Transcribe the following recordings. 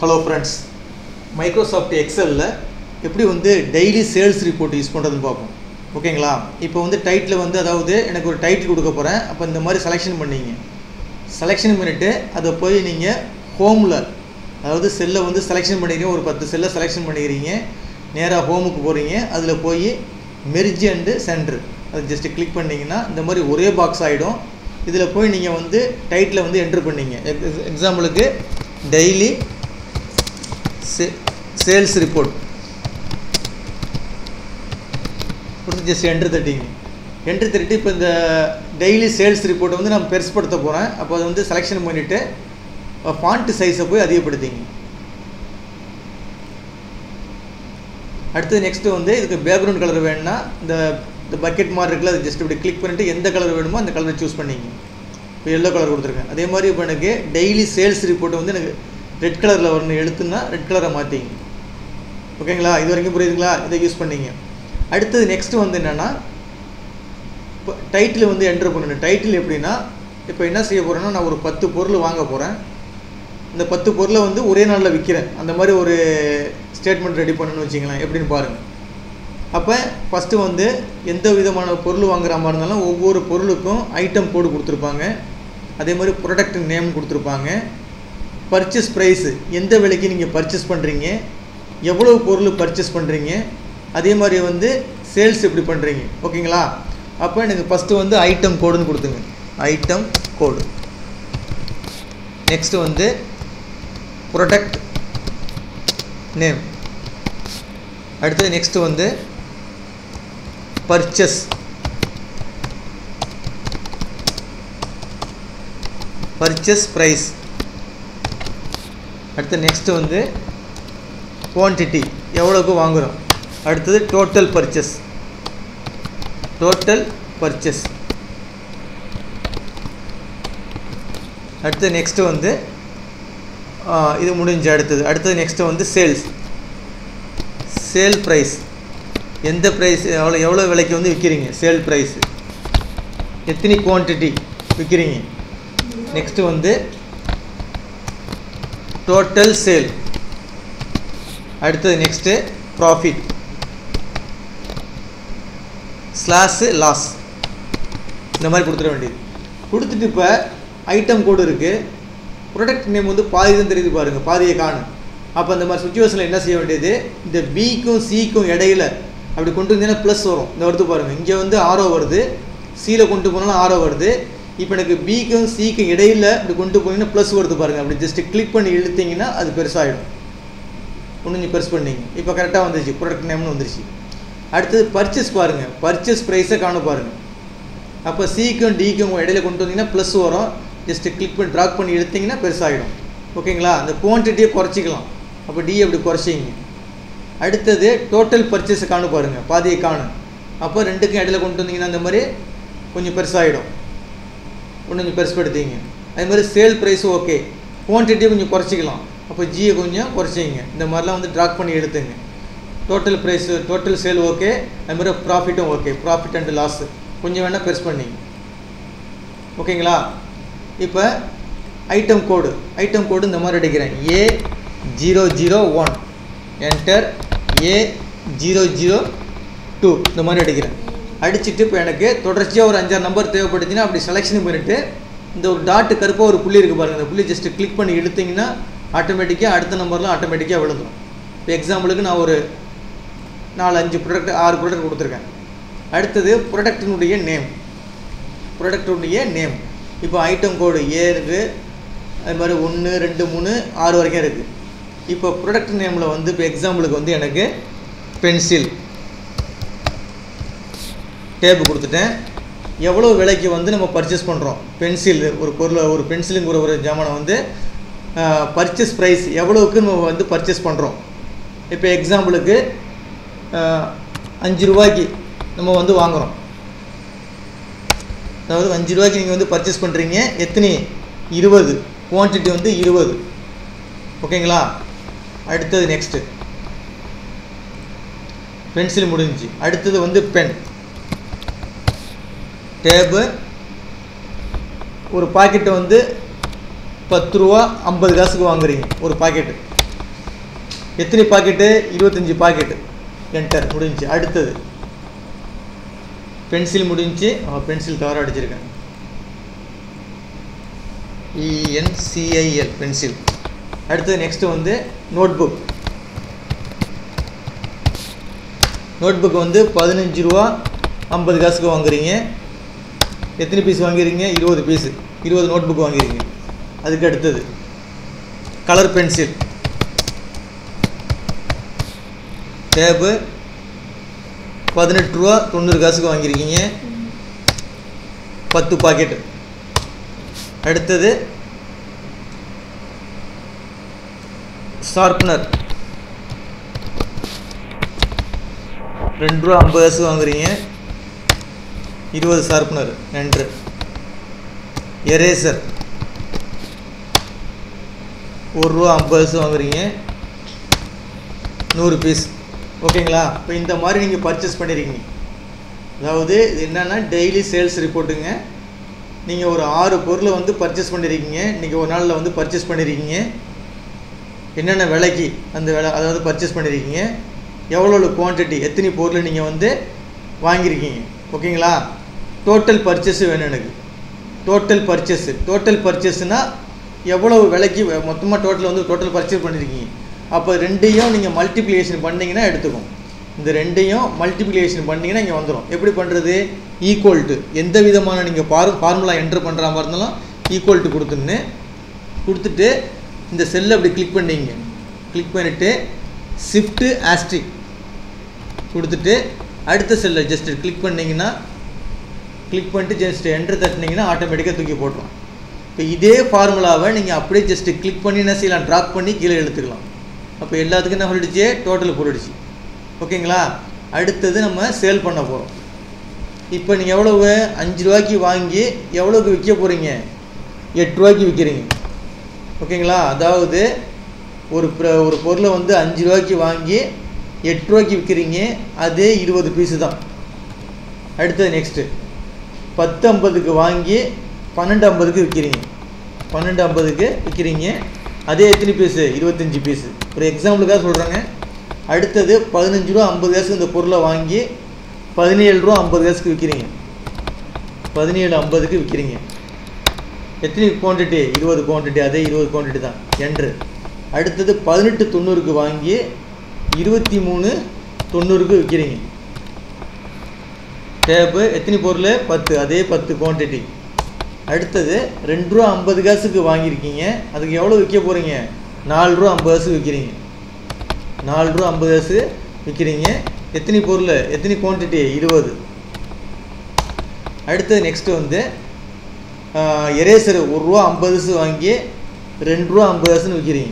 hello friends Microsoft எக்ஸலில் எப்படி வந்து daily sales report use பண்ணுறதுன்னு பார்ப்போம் ஓகேங்களா இப்போ வந்து டைட்டில் வந்து அதாவது எனக்கு ஒரு டைட்டில் கொடுக்க போகிறேன் அப்போ இந்த மாதிரி செலெக்ஷன் பண்ணீங்க செலெக்ஷன் பண்ணிவிட்டு அதை போய் நீங்கள் ஹோமில் அதாவது செல்லை வந்து செலெக்ஷன் பண்ணிக்கிறீங்க ஒரு பத்து செல்லை செலெக்ஷன் பண்ணிக்கிறீங்க நேராக ஹோமுக்கு போகிறீங்க அதில் போய் மெர்ஜ் அண்டு சென்ட்ரு அதை ஜஸ்ட்டு கிளிக் பண்ணிங்கன்னா இந்த மாதிரி ஒரே பாக்ஸ் ஆகிடும் இதில் போய் நீங்கள் வந்து டைட்டில் வந்து என்ட்ரு பண்ணீங்க எக்ஸாம்பிளுக்கு டெய்லி சே சேல்ஸ் ரிப்போர்ட் கொடுத்து ஜஸ்ட் என்ட்ரு தட்டிங்க என்ட்ரு தட்டிட்டு இப்போ இந்த டெய்லி சேல்ஸ் ரிப்போர்ட்டை வந்து நான் பெருசுப்படுத்த போகிறேன் அப்போ அதை வந்து செலெக்ஷன் பண்ணிவிட்டு ஃபாண்ட் சைஸை போய் அதிகப்படுத்திங்க அடுத்தது நெக்ஸ்ட்டு வந்து இதுக்கு பேக்ரவுண்ட் கலர் வேணும்னா இந்த இந்த பக்கெட் மாதிரி இருக்குல்ல அது ஜஸ்ட் இப்படி கிளிக் பண்ணிவிட்டு எந்த கலர் வேணுமோ அந்த கலரை சூஸ் பண்ணிங்க இப்போ எல்லோ கலர் கொடுத்துருக்கேன் அதே மாதிரி இப்போ எனக்கு டெய்லி சேல்ஸ் ரிப்போர்ட் வந்து எனக்கு ரெட் கலரில் வரணும் எடுத்துன்னா ரெட் கலரை மாற்றிங்க ஓகேங்களா இது வரைக்கும் புரியுதுங்களா இதை யூஸ் பண்ணிங்க அடுத்தது நெக்ஸ்ட்டு வந்து என்னென்னா இப்போ டைட்டில் வந்து என்ட்ரு பண்ணணும் டைட்டில் எப்படின்னா இப்போ என்ன செய்ய போகிறேன்னா நான் ஒரு பத்து பொருள் வாங்க போகிறேன் இந்த பத்து பொருளை வந்து ஒரே நாளில் விற்கிறேன் அந்த மாதிரி ஒரு ஸ்டேட்மெண்ட் ரெடி பண்ணணும்னு வச்சிங்களேன் எப்படின்னு பாருங்கள் அப்போ ஃபஸ்ட்டு வந்து எந்த விதமான பொருள் வாங்குற மாதிரி இருந்தாலும் ஒவ்வொரு பொருளுக்கும் ஐட்டம் கோடு கொடுத்துருப்பாங்க அதே மாதிரி ப்ராடக்ட் நேம் கொடுத்துருப்பாங்க பர்ச்சேஸ் ப்ரைஸு எந்த விலைக்கு நீங்கள் பர்ச்சேஸ் பண்ணுறீங்க எவ்வளோ பொருள் பர்ச்சேஸ் பண்ணுறீங்க அதே மாதிரி வந்து சேல்ஸ் எப்படி பண்ணுறீங்க ஓகேங்களா அப்போ எனக்கு ஃபஸ்ட்டு வந்து ஐட்டம் கோடுன்னு கொடுத்துங்க ஐட்டம் கோடு நெக்ஸ்ட்டு வந்து ப்ரொடக்ட் நேம் அடுத்தது நெக்ஸ்ட்டு வந்து பர்ச்சஸ் பர்ச்சஸ் ப்ரைஸ் அடுத்து நெக்ஸ்ட்டு வந்து குவான்டிட்டி எவ்வளோக்கு வாங்குகிறோம் அடுத்தது டோட்டல் பர்ச்சஸ் டோட்டல் பர்ச்சஸ் அடுத்து நெக்ஸ்ட்டு வந்து இது முடிஞ்ச அடுத்தது அடுத்தது நெக்ஸ்ட்டு வந்து சேல்ஸ் சேல் ப்ரைஸ் எந்த ப்ரைஸ் எவ்வளோ எவ்வளோ விலைக்கு வந்து விற்கிறீங்க சேல் ப்ரைஸ் எத்தனை குவான்டிட்டி விற்கிறீங்க நெக்ஸ்ட்டு வந்து டோட்டல் சேல் அடுத்தது நெக்ஸ்ட்டு ப்ராஃபிட் ஸ்லாஸு லாஸ் இந்த மாதிரி கொடுத்துட வேண்டியது கொடுத்துட்டு இப்போ ஐட்டம் கோடு இருக்குது ப்ரொடக்ட் நேம் வந்து பாதி தான் தெரியுது பாருங்கள் பாதியை காணும் அப்போ அந்த மாதிரி சுச்சுவேஷனில் என்ன செய்ய வேண்டியது இந்த பிக்கும் சிக்கும் இடையில அப்படி கொண்டு வந்தீங்கன்னா ப்ளஸ் வரும் இந்த வருது பாருங்கள் இங்கே வந்து ஆரோ வருது சியில் கொண்டு போனாலும் ஆரோ வருது இப்போ எனக்கு பிக்கும் சிக்கும் இடையில இப்படி கொண்டு போனீங்கன்னா ப்ளஸ் வருது பாருங்கள் அப்படி ஜஸ்ட்டு கிளிக் பண்ணி இழுத்தீங்கன்னா அது பெருசாகிடும் ஒன்று நீ பெருசு பண்ணீங்க இப்போ கரெக்டாக வந்துருச்சு ப்ராடக்ட் நேம்னு வந்துருச்சு அடுத்தது பர்ச்சேஸ் பாருங்கள் பர்ச்சேஸ் ப்ரைஸை காண பாருங்கள் அப்போ சிக்கும் டிக்கும் இடையில கொண்டு வந்தீங்கன்னா ப்ளஸ் வரும் ஜஸ்ட்டு கிளிக் பண்ணி ட்ராக் பண்ணி எடுத்திங்கன்னா பெருசாகிடும் ஓகேங்களா அந்த குவான்டிட்டியை குறைச்சிக்கலாம் அப்போ டி அப்படி குறைச்சிங்க அடுத்தது டோட்டல் பர்ச்சேஸை காணு பாருங்கள் பாதியை காணும் அப்போ ரெண்டுக்கும் இடையில கொண்டு வந்தீங்கன்னா அந்த மாதிரி கொஞ்சம் பெருசாகிடும் ஒன்று கொஞ்சம் பெருசுப்படுத்திங்க அதே மாதிரி சேல் ப்ரைஸும் ஓகே குவான்டிட்டியை கொஞ்சம் குறைச்சிக்கலாம் அப்போ ஜியை கொஞ்சம் குறைச்சிங்க இந்த மாதிரிலாம் வந்து ட்ராக் பண்ணி எடுத்துங்க total price total sale okay அது மாதிரி ப்ராஃபிட்டும் ஓகே ப்ராஃபிட் அண்ட் லாஸு கொஞ்சம் வேணால் பெருசு பண்ணிங்க ஓகேங்களா இப்போ ஐட்டம் கோடு ஐட்டம் கோடு இந்த மாதிரி அடிக்கிறேன் A zero zero one enter A zero zero two இந்த மாதிரி அடிக்கிறேன் அடிச்சுட்டு இப்போ எனக்கு தொடர்ச்சியாக ஒரு அஞ்சாறு நம்பர் தேவைப்படுச்சுன்னா அப்படி செலெக்ஷன் பண்ணிவிட்டு இந்த ஒரு டாட்டு கருப்பாக ஒரு புள்ளி இருக்குது பாருங்கள் இந்த புள்ளி ஜஸ்ட்டு கிளிக் பண்ணி இழுத்திங்கன்னா ஆட்டோமேட்டிக்காக அடுத்த நம்பர்லாம் ஆட்டோமேட்டிக்காக விழுந்துடும் இப்போ எக்ஸாம்பிளுக்கு நான் ஒரு நாலு அஞ்சு ப்ராடக்ட் ஆறு ப்ராடக்ட் கொடுத்துருக்கேன் அடுத்தது ப்ராடக்டினுடைய நேம் ப்ராடக்டினுடைய நேம் இப்போ ஐட்டம் கோடு ஏ இருக்குது அது மாதிரி ஒன்று ரெண்டு மூணு ஆறு வரைக்கும் இருக்குது இப்போ ப்ராடக்ட் நேமில் வந்து இப்போ எக்ஸாம்பிளுக்கு வந்து எனக்கு பென்சில் டேப்பு கொடுத்துட்டேன் எவ்வளோ விலைக்கு வந்து நம்ம பர்ச்சேஸ் பண்ணுறோம் பென்சில் ஒரு பொருளை ஒரு பென்சிலுங்கிற ஒரு ஜாமானை வந்து பர்ச்சேஸ் ப்ரைஸ் எவ்வளோவுக்கு நம்ம வந்து பர்ச்சேஸ் பண்ணுறோம் இப்போ எக்ஸாம்பிளுக்கு அஞ்சு ரூபாய்க்கு நம்ம வந்து வாங்குகிறோம் அதாவது அஞ்சு ரூபாய்க்கு நீங்கள் வந்து பர்ச்சேஸ் பண்ணுறீங்க எத்தனை இருபது குவான்டிட்டி வந்து இருபது ஓகேங்களா அடுத்தது நெக்ஸ்ட்டு பென்சில் முடிஞ்சு அடுத்தது வந்து பென் டேபு ஒரு பாக்கெட்டை வந்து பத்து ரூபா ஐம்பது காசுக்கு வாங்குறீங்க ஒரு பாக்கெட்டு எத்தனை பாக்கெட்டு இருபத்தஞ்சி பாக்கெட்டு என்டர் முடிஞ்சுச்சு அடுத்தது பென்சில் முடிஞ்சு பென்சில் தவறாக அடிச்சிருக்கேன் இஎன்சிஐஎல் பென்சில் அடுத்தது நெக்ஸ்ட்டு வந்து நோட்புக் நோட்புக் வந்து பதினஞ்சு ரூபா ஐம்பது காசுக்கு வாங்குறீங்க எத்தனை பீஸ் வாங்குறீங்க இருபது பீஸு இருபது நோட்புக் வாங்குறீங்க அதுக்கு அடுத்தது கலர் பென்சில் டேபு பதினெட்டு ரூபா தொண்ணூறு காசுக்கு வாங்கியிருக்கீங்க பத்து பாக்கெட்டு அடுத்தது ஷார்ப்னர் ரெண்டு ரூபா ஐம்பது காசு வாங்குறீங்க இருபது ஷார்ப்னர் ரெண்டு எரேசர் ஒரு ரூபா ஐம்பது காசு வாங்குறீங்க நூறு பீஸ் ஓகேங்களா இப்போ இந்த மாதிரி நீங்கள் பர்ச்சேஸ் பண்ணியிருக்கீங்க அதாவது இது என்னென்னா டெய்லி சேல்ஸ் ரிப்போர்ட்டுங்க நீங்கள் ஒரு ஆறு பொருளை வந்து பர்ச்சேஸ் பண்ணியிருக்கீங்க இன்றைக்கி ஒரு நாளில் வந்து பர்ச்சேஸ் பண்ணியிருக்கீங்க என்னென்ன விலைக்கு அந்த விலை அதாவது பர்ச்சேஸ் பண்ணியிருக்கீங்க எவ்வளோ குவான்டிட்டி எத்தனை பொருள் நீங்கள் வந்து வாங்கியிருக்கீங்க ஓகேங்களா டோட்டல் பர்ச்சேஸு வேணும் எனக்கு டோட்டல் பர்ச்சேஸு டோட்டல் பர்ச்சேஸ்னால் எவ்வளோ விலைக்கு மொத்தமாக டோட்டல் வந்து டோட்டல் பர்ச்சேஸ் பண்ணியிருக்கீங்க அப்போ ரெண்டையும் நீங்கள் மல்டிப்ளிகேஷன் பண்ணிங்கன்னா எடுத்துக்கும் இந்த ரெண்டையும் மல்டிப்ளிகேஷன் பண்ணிங்கன்னா இங்கே வந்துடும் எப்படி பண்ணுறது ஈக்குவல் டு எந்த விதமான நீங்கள் ஃபார் ஃபார்முலா என்ட்ரு பண்ணுற மாதிரி இருந்தாலும் ஈக்குவல் டு கொடுத்துன்னு கொடுத்துட்டு இந்த செல்லை அப்படி கிளிக் பண்ணிங்க கிளிக் பண்ணிவிட்டு ஷிஃப்ட்டு ஆஸ்ட்ரிக் கொடுத்துட்டு அடுத்த செல்லை ஜஸ்ட் கிளிக் பண்ணிங்கன்னா கிளிக் பண்ணிட்டு ஜஸ்ட் என்ட்ரு தட்டினீங்கன்னா ஆட்டோமேட்டிக்காக தூக்கி போட்டுரும் இப்போ இதே ஃபார்முலாவை நீங்கள் அப்படியே ஜஸ்ட்டு கிளிக் பண்ணி என்ன செய்யலாம் ட்ராப் பண்ணி கீழே எடுத்துக்கலாம் அப்போ எல்லாத்துக்கும் என்ன சொல்லிடுச்சு டோட்டல் போட்டுடுச்சு ஓகேங்களா அடுத்தது நம்ம சேல் பண்ண போகிறோம் இப்போ நீங்கள் எவ்வளவு அஞ்சு ரூபாய்க்கு வாங்கி எவ்வளோக்கு விற்க போகிறீங்க எட்டு ரூபாய்க்கு விற்கிறீங்க ஓகேங்களா அதாவது ஒரு ப்ர- ஒரு பொருளை வந்து அஞ்சு ரூபாய்க்கு வாங்கி எட்டு ரூபாய்க்கு விற்கிறீங்க அதே இருபது பீஸு தான் அடுத்தது நெக்ஸ்ட்டு பத்து ஐம்பதுக்கு வாங்கி பன்னெண்டு ஐம்பதுக்கு விற்கிறீங்க பன்னெண்டு ஐம்பதுக்கு விற்கிறீங்க அதே எத்தனை பீஸு இருபத்தஞ்சி பீஸு ஒரு எக்ஸாம்பிளுக்காக சொல்கிறேங்க அடுத்தது பதினஞ்சு ரூபா ஐம்பது காசுக்கு இந்த பொருளை வாங்கி பதினேழு ரூபா ஐம்பது காசுக்கு விற்கிறீங்க பதினேழு ஐம்பதுக்கு விற்கிறீங்க எத்தனை குவான்டிட்டி இருபது குவான்டிட்டி அதே இருபது குவான்டிட்டி தான் என்று அடுத்தது பதினெட்டு தொண்ணூறுக்கு வாங்கி இருபத்தி மூணு தொண்ணூறுக்கு விற்கிறீங்க டேப்பு எத்தனை பொருள் பத்து அதே பத்து குவான்டிட்டி அடுத்தது ரெண்டு ரூபா ஐம்பது காசுக்கு வாங்கியிருக்கீங்க அதுக்கு எவ்வளோ விற்க போகிறீங்க நாலு ரூபா ஐம்பது காசுக்கு விற்கிறீங்க நாலு ரூபா ஐம்பது காசு விற்கிறீங்க எத்தனை பொருள் எத்தனை குவான்டிட்டி இருபது அடுத்தது நெக்ஸ்ட்டு வந்து எரேசர் ஒரு ரூபா ஐம்பது காசு வாங்கி ரெண்டு ரூபா ஐம்பது காசுன்னு விற்கிறீங்க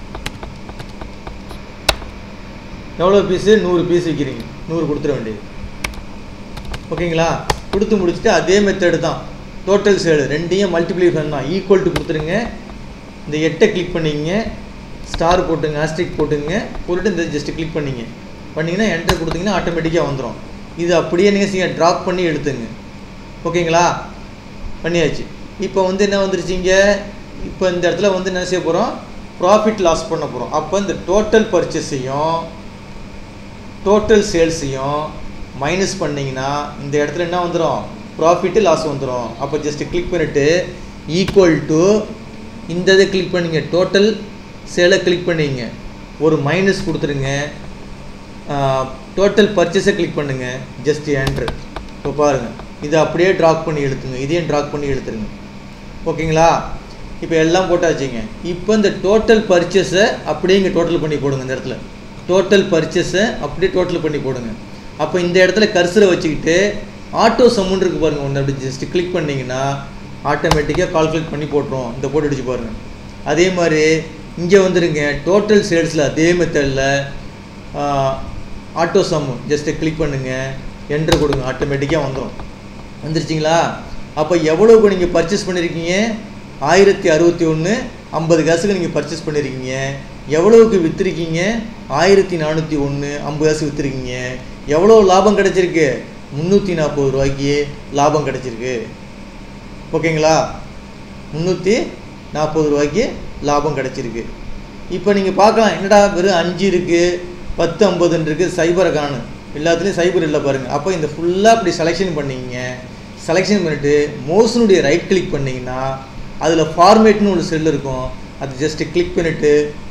எவ்வளோ பீஸு நூறு பீஸ் விற்கிறீங்க நூறு கொடுத்துட வேண்டியது ஓகேங்களா கொடுத்து முடிச்சுட்டு அதே மெத்தடு தான் டோட்டல் சேல் ரெண்டையும் மல்டிப்ளை பண்ணலாம் ஈக்குவல் டு கொடுத்துருங்க இந்த எட்டை கிளிக் பண்ணிங்க ஸ்டார் போட்டுங்க ஆஸ்ட்ரிக் போட்டுங்க போட்டுட்டு இந்த ஜஸ்ட் கிளிக் பண்ணிங்க பண்ணிங்கன்னா என்டர் கொடுத்தீங்கன்னா ஆட்டோமேட்டிக்காக வந்துடும் இது அப்படியே நீங்கள் செய்ய ட்ராப் பண்ணி எடுத்துங்க ஓகேங்களா பண்ணியாச்சு இப்போ வந்து என்ன வந்துருச்சிங்க இப்போ இந்த இடத்துல வந்து என்ன செய்ய போகிறோம் ப்ராஃபிட் லாஸ் பண்ண போகிறோம் அப்போ இந்த டோட்டல் பர்ச்சேஸையும் டோட்டல் சேல்ஸையும் மைனஸ் பண்ணிங்கன்னா இந்த இடத்துல என்ன வந்துடும் ப்ராஃபிட்டு லாஸ் வந்துடும் அப்போ ஜஸ்ட் கிளிக் பண்ணிவிட்டு ஈக்குவல் டு இந்த இதை கிளிக் பண்ணிங்க டோட்டல் சேலை கிளிக் பண்ணிங்க ஒரு மைனஸ் கொடுத்துருங்க டோட்டல் பர்ச்சேஸை கிளிக் பண்ணுங்க ஜஸ்ட் என்ட்ரு இப்போ பாருங்கள் இதை அப்படியே ட்ராப் பண்ணி எடுத்துங்க இதையும் ட்ராப் பண்ணி எடுத்துருங்க ஓகேங்களா இப்போ எல்லாம் போட்டாச்சுங்க இப்போ இந்த டோட்டல் பர்ச்சேஸை அப்படியே இங்கே டோட்டல் பண்ணி போடுங்க இந்த இடத்துல டோட்டல் பர்ச்சேஸை அப்படியே டோட்டல் பண்ணி போடுங்க அப்போ இந்த இடத்துல கர்சரை வச்சுக்கிட்டு ஆட்டோ சம்முன்னு இருக்கு பாருங்கள் ஒன்று அப்படி ஜஸ்ட் கிளிக் பண்ணிங்கன்னா ஆட்டோமேட்டிக்காக கால்குலேட் பண்ணி போட்டுரும் இந்த போட்டு அடிச்சு பாருங்கள் அதே மாதிரி இங்கே வந்துருங்க டோட்டல் சேல்ஸில் அதே மெத்தடில் ஆட்டோ சம்மு ஜஸ்ட்டு கிளிக் பண்ணுங்கள் என்ட்ரு கொடுங்க ஆட்டோமேட்டிக்காக வந்துடும் வந்துருச்சிங்களா அப்போ எவ்வளோக்கு நீங்கள் பர்ச்சேஸ் பண்ணியிருக்கீங்க ஆயிரத்தி அறுபத்தி ஒன்று ஐம்பது காசுக்கு நீங்கள் பர்ச்சேஸ் பண்ணியிருக்கீங்க எவ்வளவுக்கு விற்றுருக்கீங்க ஆயிரத்தி நானூற்றி ஒன்று ஐம்பது காசு விற்றுருக்கீங்க எவ்வளோ லாபம் கிடச்சிருக்கு முந்நூற்றி நாற்பது ரூபாய்க்கு லாபம் கிடச்சிருக்கு ஓகேங்களா முந்நூற்றி நாற்பது ரூபாய்க்கு லாபம் கிடச்சிருக்கு இப்போ நீங்கள் பார்க்கலாம் என்னடா வெறும் அஞ்சு இருக்குது பத்து ஐம்பதுன்னு இருக்குது சைபரை காணு எல்லாத்துலேயும் சைபர் இல்லை பாருங்கள் அப்போ இந்த ஃபுல்லாக அப்படி செலெக்ஷன் பண்ணீங்க செலெக்ஷன் பண்ணிவிட்டு மோஷனுடைய ரைட் கிளிக் பண்ணிங்கன்னா அதில் ஃபார்மேட்னு ஒரு செல் இருக்கும் அது ஜஸ்ட்டு கிளிக் பண்ணிவிட்டு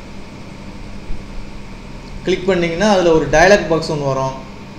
கிளிக் பண்ணிங்கன்னா அதில் ஒரு டயலாக் பாக்ஸ் ஒன்று வரும்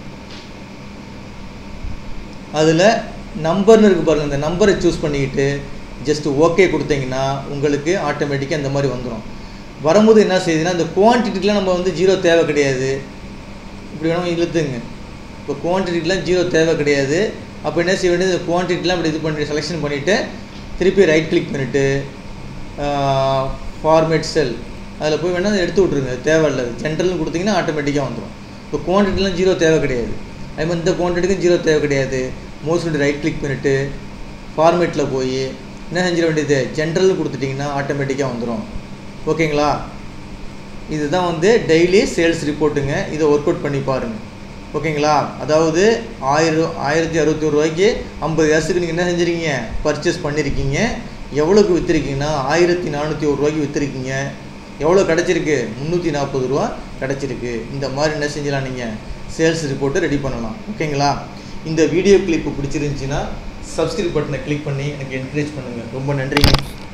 அதில் நம்பர்னு இருக்குது பாருங்கள் இந்த நம்பரை சூஸ் பண்ணிக்கிட்டு ஜஸ்ட் ஓகே கொடுத்தீங்கன்னா உங்களுக்கு ஆட்டோமேட்டிக்காக இந்த மாதிரி வந்துடும் வரும்போது என்ன செய்யுதுன்னா இந்த குவான்டிட்டிக்கெலாம் நம்ம வந்து ஜீரோ தேவை கிடையாது இப்படி வேணும் இழுத்துங்க இப்போ குவான்டிட்டிக்கெலாம் ஜீரோ தேவை கிடையாது அப்போ என்ன செய்ய வேண்டியது குவான்டிட்டிலாம் அப்படி இது பண்ணி செலெக்ஷன் பண்ணிவிட்டு திருப்பி ரைட் கிளிக் பண்ணிவிட்டு ஃபார்மேட் செல் அதில் போய் வேணால் எடுத்து விட்ருங்க தேவையில்லை ஜென்ரல்னு கொடுத்தீங்கன்னா ஆட்டோமேட்டிக்காக வந்துடும் இப்போ குவான்டிட்டிலாம் ஜீரோ தேவை கிடையாது அது மாதிரி இந்த குவான்டிட்டிக்கும் ஜீரோ தேவை கிடையாது மோஸ்ட்லி ரைட் கிளிக் பண்ணிவிட்டு ஃபார்மேட்டில் போய் என்ன செஞ்சிட வேண்டியது ஜென்ரல்னு கொடுத்துட்டிங்கன்னா ஆட்டோமேட்டிக்காக வந்துடும் ஓகேங்களா இதுதான் வந்து டெய்லி சேல்ஸ் ரிப்போர்ட்டுங்க இதை ஒர்க் அவுட் பண்ணி பாருங்கள் ஓகேங்களா அதாவது ஆயிரம் ஆயிரத்தி அறுபத்தி ஒரு ரூபாய்க்கு ஐம்பது காசுக்கு நீங்கள் என்ன செஞ்சுருக்கீங்க பர்ச்சேஸ் பண்ணியிருக்கீங்க எவ்வளோக்கு விற்றுருக்கீங்கன்னா ஆயிரத்தி நானூற்றி ஒரு ரூபாய்க்கு விற்றுருக்கீங்க எவ்வளோ கிடச்சிருக்கு முந்நூற்றி நாற்பது ரூபா கிடச்சிருக்கு இந்த மாதிரி என்ன செஞ்சலாம் நீங்கள் சேல்ஸ் ரிப்போர்ட்டை ரெடி பண்ணலாம் ஓகேங்களா இந்த வீடியோ கிளிப்பு பிடிச்சிருந்துச்சின்னா சப்ஸ்கிரைப் பட்டனை கிளிக் பண்ணி எனக்கு என்கரேஜ் பண்ணுங்கள் ரொம்ப நன்றிங்க